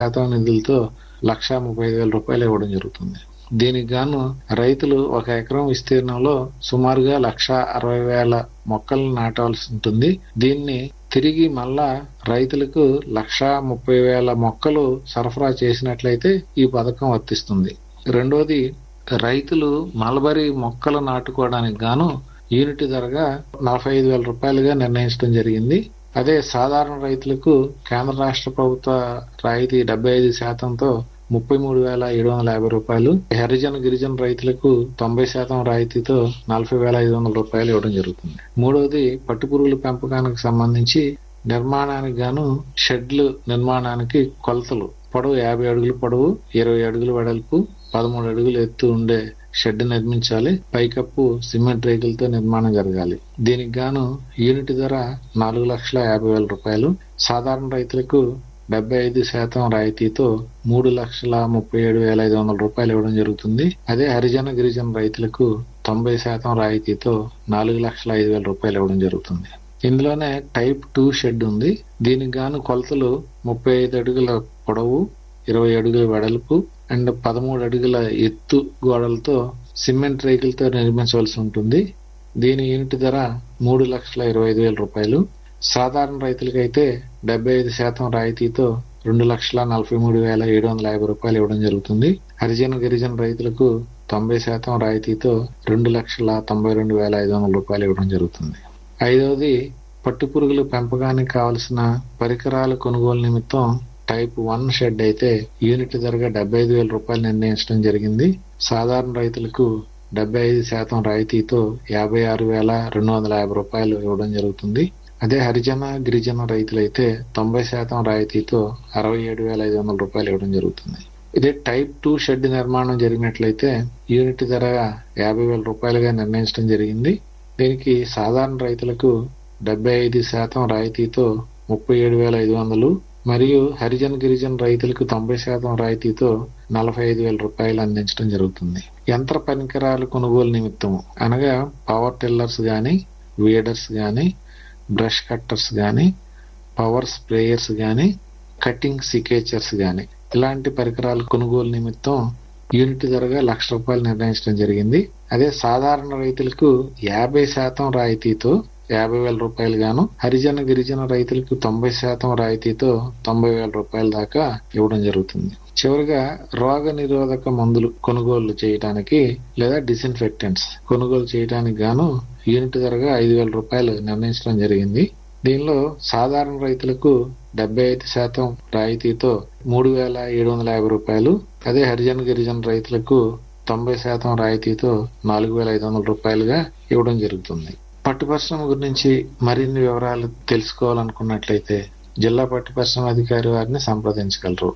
శాతం నిధులతో లక్ష ముప్పై ఐదు వేల రూపాయలు ఇవ్వడం జరుగుతుంది దీనికి గాను రైతులు ఒక ఎకరం విస్తీర్ణంలో సుమారుగా లక్ష అరవై వేల మొక్కలను నాటవలసి ఉంటుంది దీన్ని తిరిగి మళ్ళా రైతులకు లక్ష ముప్పై వేల మొక్కలు సరఫరా చేసినట్లయితే ఈ పథకం వర్తిస్తుంది రెండోది రైతులు మలబరీ మొక్కలు నాటుకోవడానికి గాను యూనిట్ ధరగా నలభై ఐదు వేల రూపాయలుగా నిర్ణయించడం జరిగింది అదే సాధారణ రైతులకు కేంద్ర రాష్ట్ర ప్రభుత్వ రాయితీ డెబ్బై ఐదు శాతంతో ముప్పై మూడు వేల ఏడు వందల యాభై రూపాయలు హరిజన గిరిజన రైతులకు తొంభై శాతం రాయితీతో నలభై వేల ఐదు వందల రూపాయలు ఇవ్వడం జరుగుతుంది మూడవది పట్టుపురుగుల పెంపకానికి సంబంధించి నిర్మాణానికి గాను షెడ్లు నిర్మాణానికి కొలతలు పొడవు యాభై అడుగులు పొడవు ఇరవై అడుగులు వెడల్పు పదమూడు అడుగులు ఎత్తు ఉండే షెడ్ నిర్మించాలి పైకప్పు సిమెంట్ రేకులతో నిర్మాణం జరగాలి దీనికి గాను యూనిట్ ధర నాలుగు లక్షల యాభై వేల రూపాయలు సాధారణ రైతులకు డెబ్బై ఐదు శాతం రాయితీతో మూడు లక్షల ముప్పై ఏడు వేల ఐదు వందల రూపాయలు ఇవ్వడం జరుగుతుంది అదే హరిజన గిరిజన రైతులకు తొంభై శాతం రాయితీతో నాలుగు లక్షల ఐదు వేల రూపాయలు ఇవ్వడం జరుగుతుంది ఇందులోనే టైప్ టూ షెడ్ ఉంది దీనికి గాను కొలతలు ముప్పై ఐదు అడుగుల పొడవు ఇరవై అడుగుల వెడల్పు అండ్ పదమూడు అడుగుల ఎత్తు గోడలతో సిమెంట్ రేకులతో నిర్మించవలసి ఉంటుంది దీని యూనిట్ ధర మూడు లక్షల ఇరవై ఐదు వేల రూపాయలు సాధారణ రైతులకైతే డెబ్బై ఐదు శాతం రాయితీతో రెండు లక్షల నలభై మూడు వేల ఏడు వందల యాభై రూపాయలు ఇవ్వడం జరుగుతుంది హరిజన గిరిజన రైతులకు తొంభై శాతం రాయితీతో రెండు లక్షల తొంభై రెండు వేల ఐదు వందల రూపాయలు ఇవ్వడం జరుగుతుంది ఐదవది పట్టుపురుగుల పెంపకానికి కావలసిన పరికరాల కొనుగోలు నిమిత్తం టైప్ వన్ షెడ్ అయితే యూనిట్ ధరగా డెబ్బై ఐదు వేల రూపాయలు నిర్ణయించడం జరిగింది సాధారణ రైతులకు డెబ్బై ఐదు శాతం రాయితీతో యాభై ఆరు వేల రెండు వందల యాభై రూపాయలు ఇవ్వడం జరుగుతుంది అదే హరిజన గిరిజన రైతులైతే తొంభై శాతం రాయితీతో అరవై ఏడు వేల ఐదు వందల రూపాయలు ఇవ్వడం జరుగుతుంది ఇదే టైప్ టూ షెడ్ నిర్మాణం జరిగినట్లయితే యూనిట్ ధర యాభై వేల రూపాయలుగా నిర్ణయించడం జరిగింది దీనికి సాధారణ రైతులకు డెబ్బై ఐదు శాతం రాయితీతో ముప్పై ఏడు వేల ఐదు వందలు మరియు హరిజన గిరిజన రైతులకు తొంభై శాతం రాయితీతో నలభై ఐదు వేల రూపాయలు అందించడం జరుగుతుంది యంత్ర పరికరాల కొనుగోలు నిమిత్తం అనగా పవర్ టిల్లర్స్ గాని వీడర్స్ గాని బ్రష్ కట్టర్స్ గాని పవర్ స్ప్రేయర్స్ గాని కటింగ్ సికేచర్స్ గాని ఇలాంటి పరికరాల కొనుగోలు నిమిత్తం యూనిట్ ధరగా లక్ష రూపాయలు నిర్ణయించడం జరిగింది అదే సాధారణ రైతులకు యాభై శాతం రాయితీతో యాభై వేల రూపాయలు గాను హరిజన గిరిజన రైతులకు తొంభై శాతం రాయితీతో తొంభై వేల రూపాయల దాకా ఇవ్వడం జరుగుతుంది చివరిగా రోగ నిరోధక మందులు కొనుగోలు చేయడానికి లేదా డిస్ఇన్ఫెక్టెంట్స్ కొనుగోలు చేయడానికి గాను యూనిట్ ధరగా ఐదు వేల రూపాయలు నిర్ణయించడం జరిగింది దీనిలో సాధారణ రైతులకు డెబ్బై ఐదు శాతం రాయితీతో మూడు వేల ఏడు వందల యాభై రూపాయలు అదే హరిజన గిరిజన రైతులకు తొంభై శాతం రాయితీతో నాలుగు వేల ఐదు వందల రూపాయలుగా ఇవ్వడం జరుగుతుంది పట్టు పరిశ్రమ గురించి మరిన్ని వివరాలు తెలుసుకోవాలనుకున్నట్లయితే జిల్లా పట్టు పరిశ్రమ అధికారి వారిని సంప్రదించగలరు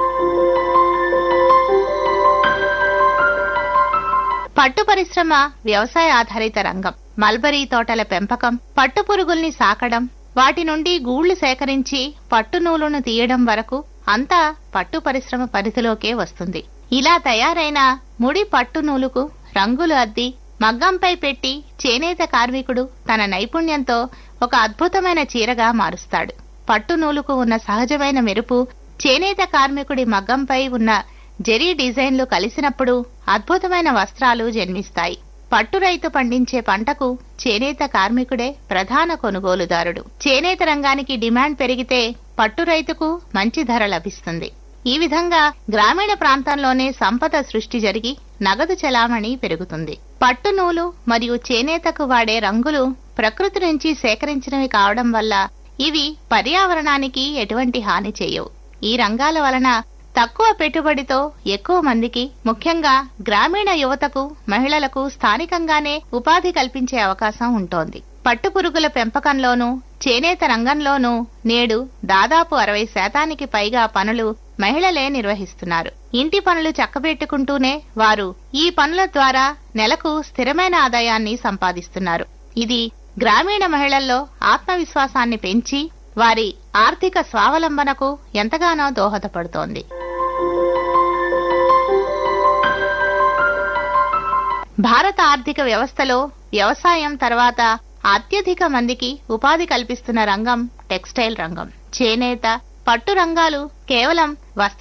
పట్టు పరిశ్రమ వ్యవసాయ ఆధారిత రంగం మల్బరీ తోటల పెంపకం పట్టు పురుగుల్ని సాకడం వాటి నుండి గూళ్లు సేకరించి పట్టు నూలును తీయడం వరకు అంతా పట్టు పరిశ్రమ పరిధిలోకే వస్తుంది ఇలా తయారైన ముడి పట్టు నూలుకు రంగులు అద్ది మగ్గంపై పెట్టి చేనేత కార్మికుడు తన నైపుణ్యంతో ఒక అద్భుతమైన చీరగా మారుస్తాడు పట్టు నూలుకు ఉన్న సహజమైన మెరుపు చేనేత కార్మికుడి మగ్గంపై ఉన్న జరీ డిజైన్లు కలిసినప్పుడు అద్భుతమైన వస్త్రాలు జన్మిస్తాయి పట్టు రైతు పండించే పంటకు చేనేత కార్మికుడే ప్రధాన కొనుగోలుదారుడు చేనేత రంగానికి డిమాండ్ పెరిగితే పట్టు రైతుకు మంచి ధర లభిస్తుంది ఈ విధంగా గ్రామీణ ప్రాంతంలోనే సంపద సృష్టి జరిగి నగదు చెలామణి పెరుగుతుంది పట్టు నూలు మరియు చేనేతకు వాడే రంగులు ప్రకృతి నుంచి సేకరించినవి కావడం వల్ల ఇవి పర్యావరణానికి ఎటువంటి హాని చేయవు ఈ రంగాల వలన తక్కువ పెట్టుబడితో ఎక్కువ మందికి ముఖ్యంగా గ్రామీణ యువతకు మహిళలకు స్థానికంగానే ఉపాధి కల్పించే అవకాశం ఉంటోంది పట్టుపురుగుల పెంపకంలోనూ చేనేత రంగంలోనూ నేడు దాదాపు అరవై శాతానికి పైగా పనులు మహిళలే నిర్వహిస్తున్నారు ఇంటి పనులు చక్కబెట్టుకుంటూనే వారు ఈ పనుల ద్వారా నెలకు స్థిరమైన ఆదాయాన్ని సంపాదిస్తున్నారు ఇది గ్రామీణ మహిళల్లో ఆత్మవిశ్వాసాన్ని పెంచి వారి ఆర్థిక స్వావలంబనకు ఎంతగానో దోహదపడుతోంది భారత ఆర్థిక వ్యవస్థలో వ్యవసాయం తర్వాత అత్యధిక మందికి ఉపాధి కల్పిస్తున్న రంగం టెక్స్టైల్ రంగం చేనేత పట్టు రంగాలు కేవలం